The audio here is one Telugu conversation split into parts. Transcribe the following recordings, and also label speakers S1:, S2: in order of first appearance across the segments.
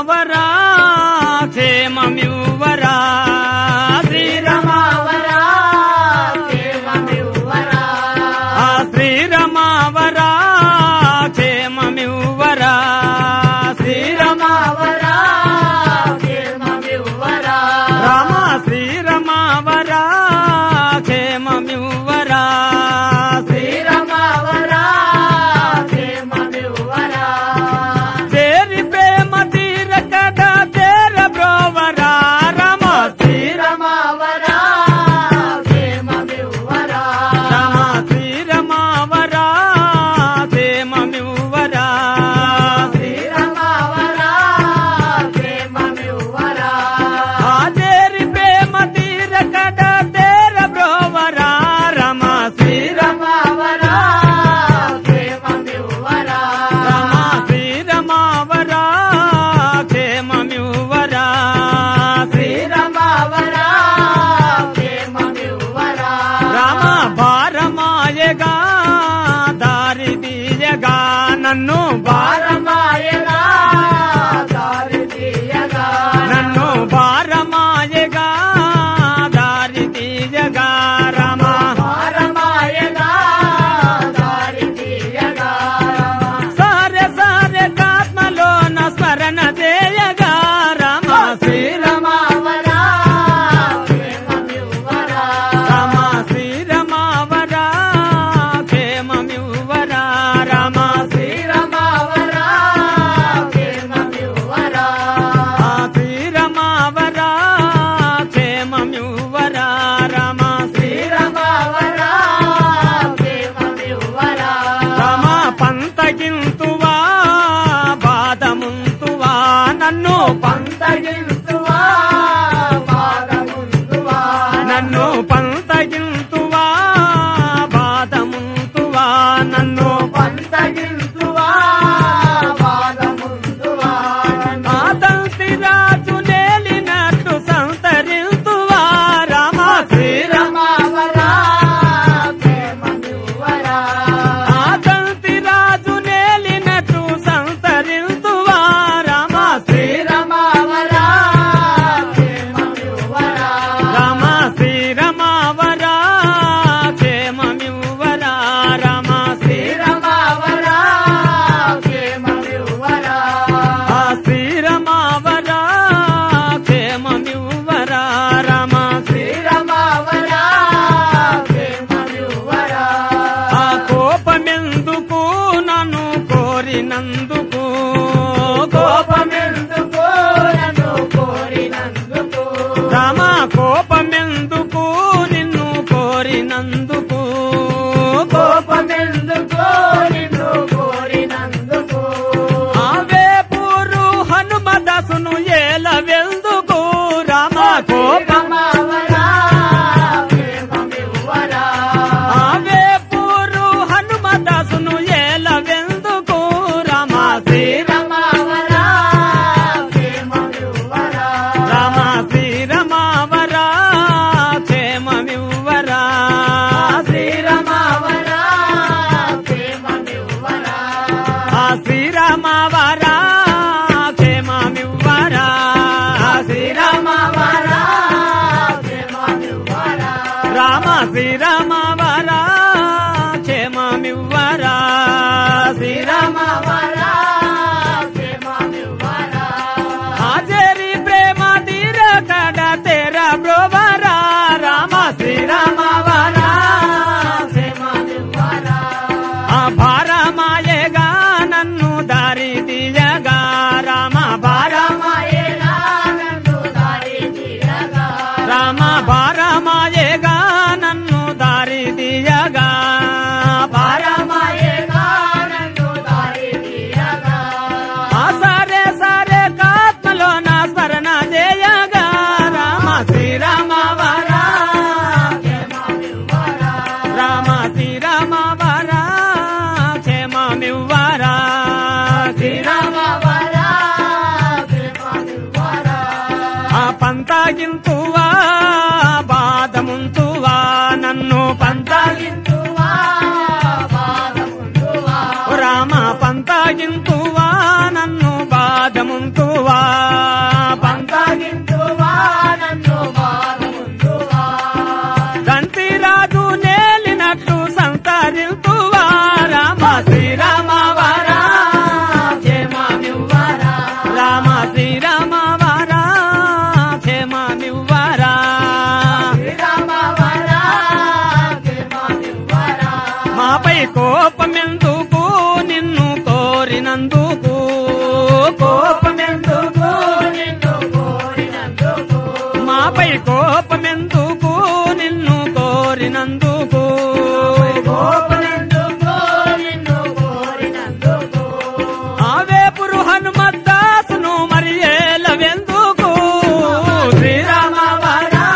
S1: శ్రీరమావరా క్షేమమివ్వరా శ్రీరమావరా ఆ శ్రీరమావరా క్షేమమివ్వరా శ్రీరమావరా రామ శ్రీరమావరా క్షేమమివ్వరా చేరి ప్రేమ తీర కదా తేర బ్రోవరా రమ శ్రీరమ రమ శ్రీరమావరా క్షేమమివ్వరా ఆ చేరి ప్రేమ తీర కదా తేర బ్రోవరా రమ శ్రీరమ రమ శ్రీరమావరా క్షేమమివ్వరా శ్రీరమ రామ భారమాయగా దారి తీయగా నన్ను భారమాయగా నన్ను భారమాయగా దారి తీయగా రమ సారె సారె కాత్మలో నా స్మరణ చేయగా రమ శ్రీరమ రమ శ్రీరమావరా క్షేమమివ్వరా రమ ఆ శ్రీరమావరా క్షేమమివ్వరా రమ రమ పంతగింతువా బాధముంతువా నన్ను
S2: పంతగింతువా పాదముందువా
S1: నన్ను పంతగింతువా బాధముంతువా నన్ను
S2: పంతగింతువా పాదముందువా
S1: ఆదంతి రాజు నేలినట్టు సంతరింతువా రామ శ్రీరమ
S2: రామవరా ప్రేమనివ్వరా
S1: ఆదంతి రాజు నేలినట్టు సంతరింతువా రామ శ్రీరమ
S2: రామవరా ప్రేమనివ్వరా
S1: రామ శ్రీరమావరా క్షేమమివ్వరా రామ
S2: శ్రీరమావరా ప్రేమనివ్వరా
S1: ఆ శ్రీరమావరా క్షేమమివ్వరా రామ
S2: శ్రీరమావరా ప్రేమనివ్వరా
S1: ఆ కోపమెందుకు నన్ను కోరినందుకు
S2: కోపమెందుకు నన్ను కోరినందుకు
S1: రామ కోపమెందుకు నిన్ను కోరినందుకు
S2: కోపమెందుకు నిన్ను కోరినందుకు
S1: ఆవే పూరు హనుమదసును ఏల వెందుకు రామ కోప
S2: శ్రీరమావరా ప్రేమనివ్వరా
S1: ఆవే పూరు హనుమదసును ఏల వెందుకు రామ శ్రీరామ
S2: శ్రీరమావరా ప్రేమనివ్వరా
S1: రామ శ్రీరమావరా క్షేమమివ్వరా
S2: శ్రీరమావరా ప్రేమనివ్వరా
S1: ఆ శ్రీరామవరా క్షేమమివ్వరా శ్రీరామవరా
S2: ప్రేమనివ్వరా
S1: రామ శ్రీరామవరా క్షేమమివ్వరా శ్రీరామ
S2: శ్రీరమావరా ప్రేమనివ్వరా
S1: ఆచరి ప్రేమ తీర కడ తెర బ్రోవరా రామ శ్రీరామవరా
S2: ప్రేమనివ్వరా
S1: ఆ భారమాయగా నన్ను దారి తీయగా రామ భారమ
S2: రామాయణ నన్ను దారి తీయగా
S1: రామ భారమాయగా నన్ను దారి తీయగా భారమ
S2: రామాయణ నన్ను దారి తీయగా
S1: ఆ సరే సరే కాత్మలో నా స్మరణ చేయగా రామ శ్రీరామ వరా
S2: ప్రేమనివ్వరా
S1: రామ శ్రీరామ వరా క్షేమమివ్వరా శ్రీరామ
S2: రామవరా ప్రేమనివ్వరా
S1: ఆ పంతాగింతువా బాధముంతువా నన్ను పంతాగింతువా
S2: పాదముందువా
S1: ఓ రామ పంతాగింతువా నన్ను బాధముంతువా నాపై కోపమెందుకు నిన్ను కోరినందుకు
S2: గోపనందుకు నిన్ను కోరినందుకు
S1: ఆవేపురు హనుమద్దాసును మరి ఏలవెందుకు శ్రీరామ వరా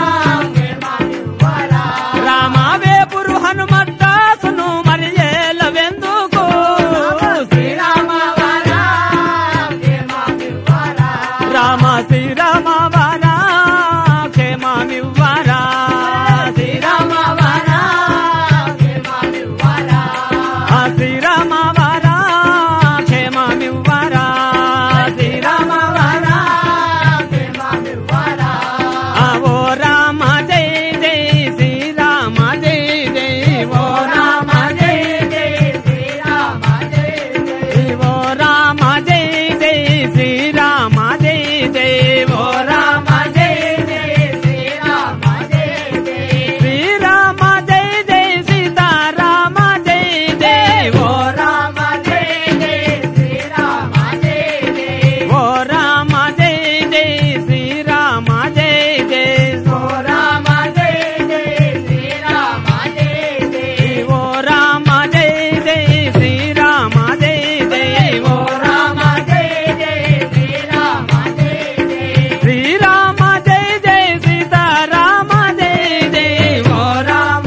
S1: రామావేపురు హనుమద్దాసును మరి ఏలవెందుకు శ్రీరామ రామ శ్రీరామ వరా క్షేమమివ్వరా శ్రీరామ ఆ శ్రీరామ వరా క్షేమమివ్వరా శ్రీరామ వరా ఆ ఓ రామ జై జై శ్రీరామ జై జై ఓ రామ జై ఓ రామ జై జై శ్రీరామ జై జై ఓ రామ జై శ్రీరామ జై జై సీతారామ జై జై ఓ రామ ఓ రామ జై జై శ్రీరామ జై జై ఓ రామ ఓ రామ జై జై శ్రీరామ జై జై ఓ రామ శ్రీరామ జై జై సీతారామ జై జై ఓ రామ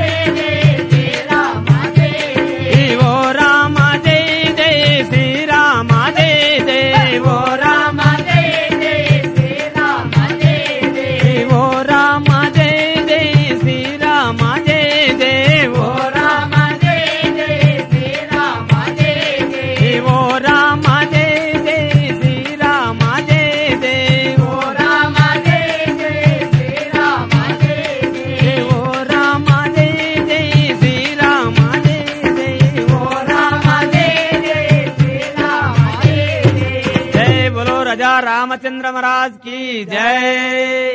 S1: ఓ రామ జై జై శ్రీరామ జై జై ఓ రామ ఓ రామ జై జై శ్రీరామ జై జై ఓ రామ ఓ రామ జై జై శ్రీరామ జై జై ఓ రామ ఓ రామ జై జై శ్రీరామ జై జై ఓ రామ జై బోలో రజా రామచంద్ర महाराज की जय